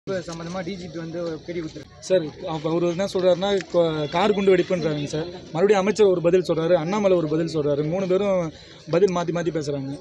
சம்மந்தமாக டிஜிபி வந்து ஒரு பெரிய கொடுத்துரு சார் அப்போ அவர் என்ன சொல்கிறாருன்னா கார் குண்டு வெடிப்புன்றாங்க சார் மறுபடியும் அமைச்சர் ஒரு பதில் சொல்கிறாரு அண்ணாமலை ஒரு பதில் சொல்கிறாரு மூணு பேரும் பதில் மாற்றி மாற்றி பேசுகிறாங்க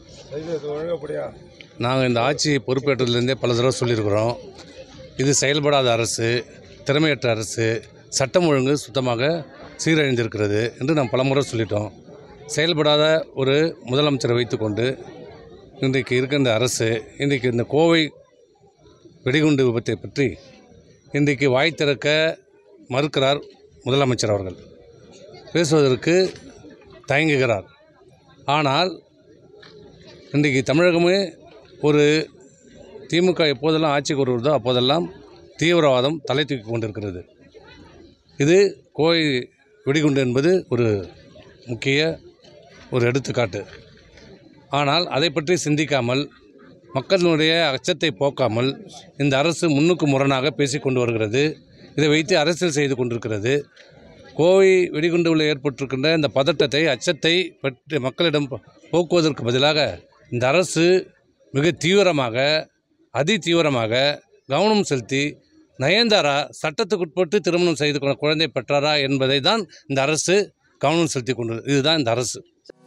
நாங்கள் இந்த ஆட்சி பொறுப்பேற்றதுலேருந்தே பல தடவை சொல்லியிருக்கிறோம் இது செயல்படாத அரசு திறமையற்ற அரசு சட்டம் ஒழுங்கு சுத்தமாக சீரழிந்திருக்கிறது என்று நாம் பலமுறை சொல்லிட்டோம் செயல்படாத ஒரு முதலமைச்சரை வைத்துக்கொண்டு இன்றைக்கு இருக்க இந்த அரசு இன்றைக்கு இந்த கோவை வெடிகுண்டு விபத்தை பற்றி இன்றைக்கு வாய் திறக்க மறுக்கிறார் முதலமைச்சர் அவர்கள் பேசுவதற்கு தயங்குகிறார் ஆனால் இன்றைக்கு தமிழகமே ஒரு திமுக எப்போதெல்லாம் ஆட்சிக்கு வருவதோ அப்போதெல்லாம் தீவிரவாதம் தலை தூக்கி கொண்டிருக்கிறது இது கோவை வெடிகுண்டு என்பது ஒரு முக்கிய ஒரு எடுத்துக்காட்டு ஆனால் அதை பற்றி சிந்திக்காமல் மக்களுடைய அச்சத்தை போக்காமல் இந்த அரசு முன்னுக்கு முரணாக பேசிக்கொண்டு வருகிறது இதை வைத்து அரசியல் செய்து கொண்டிருக்கிறது கோவை வெடிகுண்டுவில் ஏற்பட்டிருக்கின்ற இந்த பதட்டத்தை அச்சத்தை பற்றி மக்களிடம் போ- போக்குவதற்கு பதிலாக இந்த அரசு மிக தீவிரமாக அதி தீவிரமாக கவனம் செலுத்தி நயன்தாரா சட்டத்துக்குட்பட்டு திருமணம் செய்து கொண்ட குழந்தை பெற்றாரா என்பதை தான் இந்த அரசு கவனம் செலுத்தி கொண்டது இதுதான் இந்த அரசு